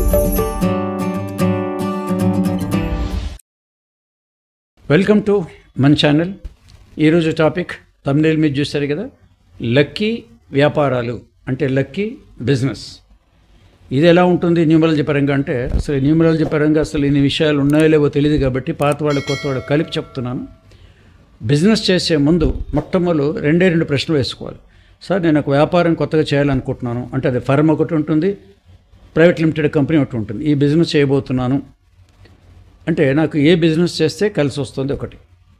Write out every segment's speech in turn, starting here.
welcome to మన channel ఈరోజు topic Tamil మీద చూస్తారు కదా లక్కీ వ్యాపారాలు అంటే లక్కీ బిజినెస్ ఇది ఎలా ఉంటుంది న్యూమరాలజీ పరంగా అంటే అసలు న్యూమరాలజీ పరంగా అసలు ఇన్ని విషయాలు ఉన్నాయో లేవో తెలియదు కాబట్టి పాత వాళ్ళు కొత్త వాళ్ళు కలిపి చెప్తున్నాను బిజినెస్ చేసే ముందు మొట్టమొదలు రెండే రెండు ప్రశ్నలు వేసుకోవాలి సార్ నేను ఒక వ్యాపారం కొత్తగా చేయాలనుకుంటున్నాను అంటే అది ఫర్మ్ ఒకటి ఉంటుంది ప్రైవేట్ లిమిటెడ్ కంపెనీ ఒకటి ఉంటుంది ఈ బిజినెస్ చేయబోతున్నాను అంటే నాకు ఏ బిజినెస్ చేస్తే కలిసి వస్తుంది ఒకటి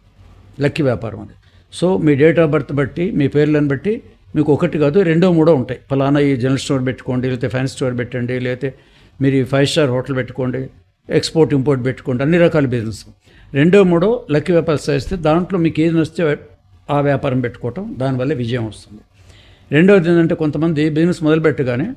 లక్కీ వ్యాపారం అది సో మీ డేట్ ఆఫ్ బర్త్ బట్టి మీ పేర్లను బట్టి మీకు ఒకటి కాదు రెండో మూడో ఉంటాయి ఫలానా ఈ జనరల్ స్టోర్ పెట్టుకోండి లేకపోతే ఫ్యాన్సీ స్టోర్ పెట్టండి లేకపోతే మీరు ఈ ఫైవ్ స్టార్ హోటల్ పెట్టుకోండి ఎక్స్పోర్ట్ ఇంపోర్ట్ పెట్టుకోండి అన్ని రకాల బిజినెస్ రెండో మూడో లక్కీ వ్యాపారం చేస్తే దాంట్లో మీకు ఏది నచ్చితే ఆ వ్యాపారం పెట్టుకోవటం దానివల్ల విజయం వస్తుంది రెండవది ఏంటంటే కొంతమంది బిజినెస్ మొదలు పెట్టగానే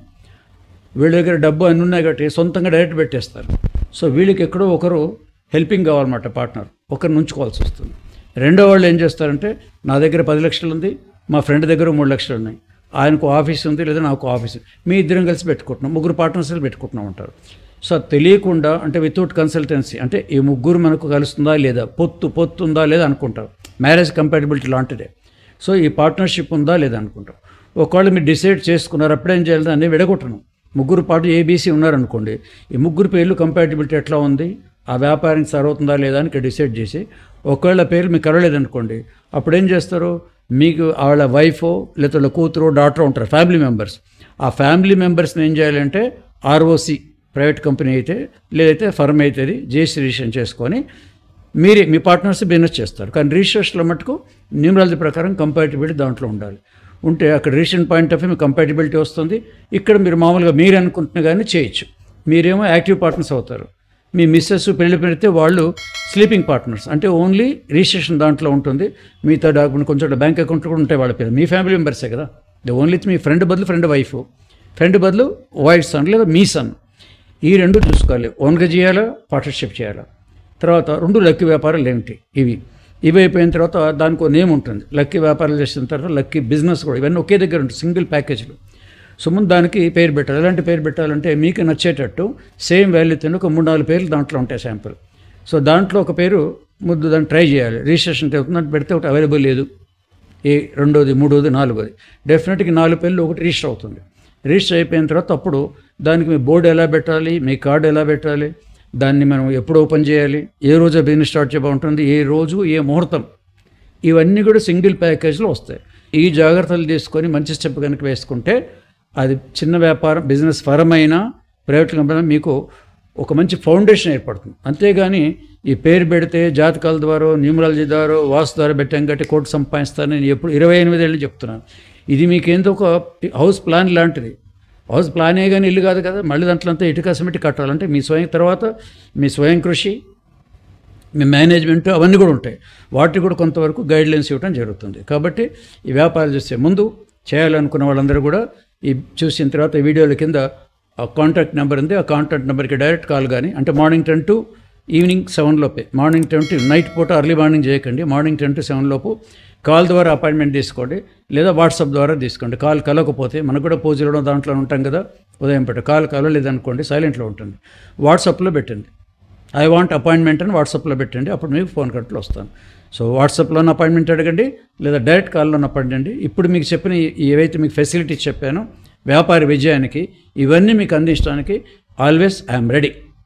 వీళ్ళ దగ్గర డబ్బు అన్ని ఉన్నాయి కాబట్టి సొంతంగా డైరెక్ట్ పెట్టేస్తారు సో వీళ్ళకి ఎక్కడో ఒకరు హెల్పింగ్ కావాలన్నమాట పార్ట్నర్ ఒకరిని ఉంచుకోవాల్సి వస్తుంది రెండో వాళ్ళు ఏం చేస్తారంటే నా దగ్గర పది లక్షలు ఉంది మా ఫ్రెండ్ దగ్గర మూడు లక్షలు ఉన్నాయి ఆయనకు ఆఫీస్ ఉంది లేదా నాకు ఆఫీస్ మీ ఇద్దరం కలిసి పెట్టుకుంటున్నాం ముగ్గురు పార్ట్నర్స్లు పెట్టుకుంటున్నాం అంటారు సో అది తెలియకుండా అంటే వితౌట్ కన్సల్టెన్సీ అంటే ఈ ముగ్గురు మనకు కలుస్తుందా లేదా పొత్తు పొత్తు ఉందా లేదా అనుకుంటారు మ్యారేజ్ కంపాటబిలిటీ లాంటిదే సో ఈ పార్ట్నర్షిప్ ఉందా లేదా అనుకుంటాం ఒకవేళ మీరు డిసైడ్ చేసుకున్నారు అప్పుడేం చేయాలి దాన్ని విడగొట్టను ముగ్గురు పాటు ఏబీసీ ఉన్నారనుకోండి ఈ ముగ్గురు పేర్లు కంపాటబిలిటీ ఎట్లా ఉంది ఆ వ్యాపారం సరవుతుందా లేదా అని ఇక్కడ డిసైడ్ చేసి ఒకవేళ పేర్లు మీకు కలవలేదనుకోండి అప్పుడు ఏం చేస్తారు మీకు వాళ్ళ వైఫ్ లేకపోతే వాళ్ళ కూతురు డాటర్ ఉంటారు ఫ్యామిలీ మెంబర్స్ ఆ ఫ్యామిలీ మెంబర్స్ని ఏం చేయాలంటే ఆర్ఓసి ప్రైవేట్ కంపెనీ అయితే లేదైతే ఫర్మ్ అయితే జేసీ రిజిస్ట్రేషన్ చేసుకొని మీరే మీ పార్ట్నర్స్ బిజినెస్ చేస్తారు కానీ రిజిస్ట్రేషన్లో మటుకు న్యూమరాలజీ ప్రకారం కంపాటిబిలిటీ దాంట్లో ఉండాలి ఉంటే అక్కడ రిజిస్ట్రేషన్ పాయింట్ ఆఫ్ వ్యూ మీకు కంపాటిబిలిటీ వస్తుంది ఇక్కడ మీరు మామూలుగా మీరు అనుకుంటున్న కానీ చేయొచ్చు మీరేమో యాక్టివ్ పార్ట్నర్స్ అవుతారు మీ మిస్సెస్ పెళ్లి పెడితే వాళ్ళు స్లీపింగ్ పార్ట్నర్స్ అంటే ఓన్లీ రిజిస్ట్రేషన్ దాంట్లో ఉంటుంది మిగతా డాక్యుమెంట్ కొంచెం బ్యాంక్ అకౌంట్ కూడా ఉంటాయి వాళ్ళ పేరు మీ ఫ్యామిలీ మెంబర్సే కదా ద ఓన్లీ మీ ఫ్రెండ్ బదులు ఫ్రెండ్ వైఫ్ ఫ్రెండ్ బదులు వైఫ్ సన్ లేదా మీ సన్ ఈ రెండు చూసుకోవాలి ఓన్గా చేయాలా పార్ట్నర్షిప్ చేయాలా తర్వాత రెండు లక్కీ వ్యాపారాలు ఏమిటి ఇవి ఇవి అయిపోయిన తర్వాత దానికి ఒక నేమ్ ఉంటుంది లక్కీ వ్యాపారాలు చేసిన తర్వాత లక్కీ బిజినెస్ కూడా ఇవన్నీ ఒకే దగ్గర ఉంటుంది సింగిల్ ప్యాకేజ్లు సో ముందు దానికి పేరు పెట్టాలి ఎలాంటి పేరు పెట్టాలంటే మీకు నచ్చేటట్టు సేమ్ వాల్యూతో ఒక మూడు నాలుగు పేర్లు దాంట్లో ఉంటాయి శాంపుల్ సో దాంట్లో ఒక పేరు ముద్దు దాన్ని ట్రై చేయాలి రిజిస్ట్రేషన్ అవుతుందంటే పెడితే ఒకటి అవైలబుల్ లేదు ఏ రెండోది మూడోది నాలుగోది డెఫినెట్గా నాలుగు పేర్లు ఒకటి రిజిస్టర్ అవుతుంది రిజిస్టర్ అయిపోయిన తర్వాత అప్పుడు దానికి మీ బోర్డు ఎలా పెట్టాలి మీ కార్డు ఎలా పెట్టాలి దాన్ని మనం ఎప్పుడు ఓపెన్ చేయాలి ఏ రోజు బిజినెస్ స్టార్ట్ చేయబోతుంది ఏ రోజు ఏ ముహూర్తం ఇవన్నీ కూడా సింగిల్ ప్యాకేజ్లో వస్తాయి ఈ జాగ్రత్తలు తీసుకొని మంచి స్టెప్ కనుక వేసుకుంటే అది చిన్న వ్యాపారం బిజినెస్ ఫరం అయినా ప్రైవేట్ కంపెనీ మీకు ఒక మంచి ఫౌండేషన్ ఏర్పడుతుంది అంతేగాని ఈ పేరు పెడితే జాతకాల ద్వారా న్యూమరాలజీ ద్వారా వాస్తు ద్వారా పెట్టాం కాబట్టి కోర్టు సంపాదిస్తానని నేను ఎప్పుడు ఇరవై ఎనిమిది ఏళ్ళు చెప్తున్నాను ఇది మీకేందో ఒక హౌస్ ప్లాన్ లాంటిది హౌస్ ప్లానే కానీ ఇల్లు కాదు కదా మళ్ళీ దాంట్లో అంతా ఇటుక సిమెంట్ కట్టాలంటే మీ స్వయం తర్వాత మీ స్వయం కృషి మీ మేనేజ్మెంట్ అవన్నీ కూడా ఉంటాయి వాటికి కూడా కొంతవరకు గైడ్లైన్స్ ఇవ్వడం జరుగుతుంది కాబట్టి ఈ వ్యాపారాలు చేసే ముందు చేయాలనుకున్న వాళ్ళందరూ కూడా ఈ చూసిన తర్వాత ఈ వీడియోల కింద ఆ కాంటాక్ట్ నెంబర్ ఉంది ఆ కాంటాక్ట్ నెంబర్కి డైరెక్ట్ కాల్ కానీ అంటే morning ten to evening seven లోపే మార్నింగ్ టెన్ టు నైట్ పూట అర్లీ మార్నింగ్ చేయకండి మార్నింగ్ టెన్ టు సెవెన్ లోపు కాల్ ద్వారా అపాయింట్మెంట్ తీసుకోండి లేదా వాట్సాప్ ద్వారా తీసుకోండి కాల్ కలవకపోతే మనకు కూడా పూజలు దాంట్లో ఉంటాం కదా ఉదయం పెట్ట కాల్ కలవలేదనుకోండి సైలెంట్లో ఉంటుంది వాట్సాప్లో పెట్టండి ఐ వాంట్ అపాయింట్మెంట్ అని వాట్సాప్లో పెట్టండి అప్పుడు మీకు ఫోన్ కట్లో వస్తాను సో వాట్సాప్లో అపాయింట్మెంట్ అడగండి లేదా డైరెక్ట్ కాల్లో అపాయింట్ ఇప్పుడు మీకు చెప్పిన ఈ- ఏవైతే మీకు ఫెసిలిటీస్ చెప్పానో వ్యాపార విజయానికి ఇవన్నీ మీకు అందించడానికి ఆల్వేస్ ఐఎమ్ రెడీ